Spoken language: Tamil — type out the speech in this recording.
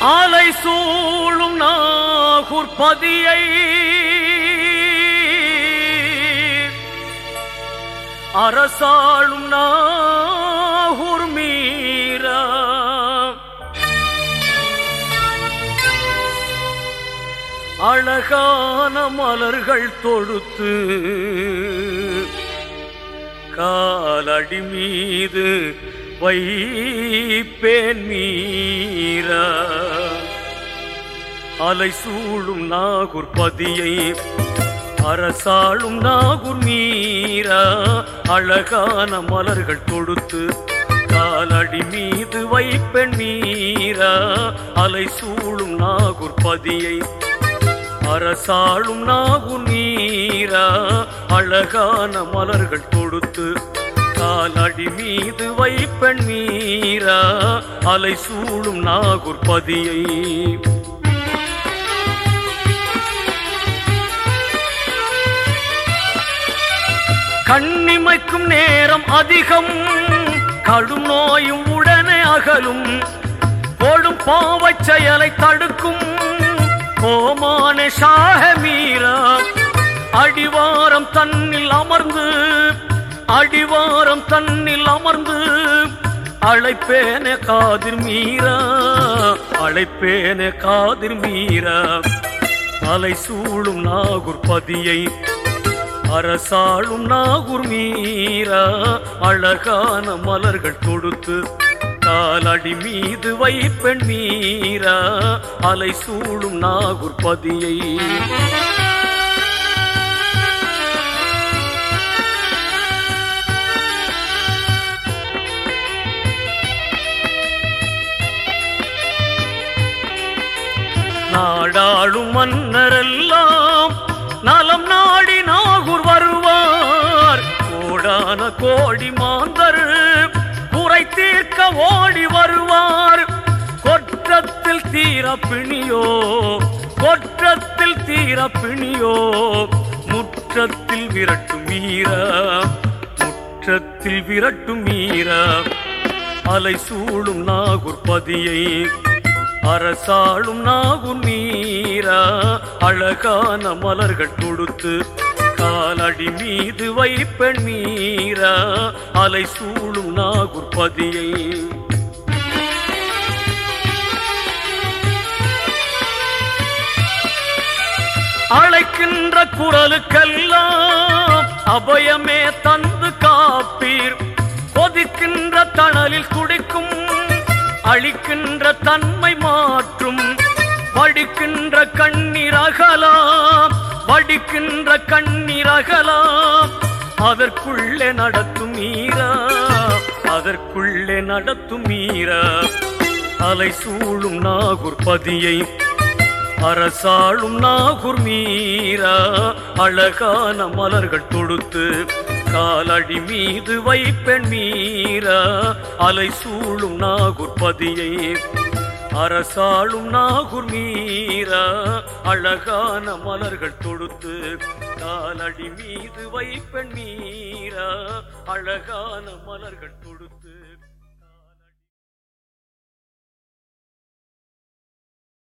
ஆலை சூழும் நாகூர் பதியை அரசாளும் நாகூர் மீரா அழகான மலர்கள் தொடுத்து காலடி மீது வைப்பேன் மீரா அலை சூழும் நாகூர் பதியை அரசாளும் நாகூர் மீரா அழகான மலர்கள் தொடுத்து காலடி மீது வைப்பெண் மீரா அலை சூழும் நாகூர் பதியை அரசாளும் நாகூர் மீரா அழகான மலர்கள் தொடுத்து காலடி மீது வைப்பெண் மீரா அலை சூழும் நாகூர் பதியை கண்ணிமைக்கும் நேரம் அதிகம் கடும் நோயும் உடனே அகலும் போடும் பாவச் செயலை தடுக்கும் கோமான ஷாக மீரா அடிவாரம் தன்னில் அமர்ந்து அடிவாரம் தன்னில் அமர்ந்து அழைப்பேன காதிர் மீரா அழைப்பேன காதிர் மீரா அலை சூழும் நாகூர் பதியை அரசாளும் நாகூர் மீரா அழகான மலர்கள் தொடுத்து காலடி மீது வைப்பெண் மீரா அலை சூழும் நாகூர் பதியை நாடாளும் மன்னரெல்லாம் நலம் நாடி நாகூர் வருவார் கோடான கோடி மாந்தர் குறை தீர்க்க ஓடி வருவார் கொற்றத்தில் தீர பிணியோ கொற்றத்தில் தீர பிணியோ முற்றத்தில் விரட்டும் மீரா முற்றத்தில் விரட்டும் மீரா அலை சூழும் நாகூர் பதியை அரசாளும் நாகும் மீரா அழகான மலர்கள் தொடுத்து காலடி மீது வைப்பெண் மீரா அலை சூழும் நாகூர் பதியை அழைக்கின்ற குரலுக்கெல்லாம் அபயமே தந்து காப்பீர் கொதிக்கின்ற தணலில் குடிக்கும் அழிக்கின்ற தன்மை மாற்றும் வடிக்கின்ற கண்ணீர் அகலாம் வடிக்கின்ற கண்ணீர் அகலாம் அதற்குள்ளே நடத்தும் மீரா அதற்குள்ளே நடத்தும் மீரா அலை சூழும் நாகூர் பதியை அரசாளும் நாகூர் மீரா அழகான மலர்கள் தொடுத்து காலடி மீது வைப்பெண் மீரா அலை சூழும் நாகூர் பதியை அரசாளும் நாகூர் மீரா அழகான மலர்கள் தொடுத்து காலடி மீது வைப்பெண் மீரா அழகான மலர்கள் தொடுத்து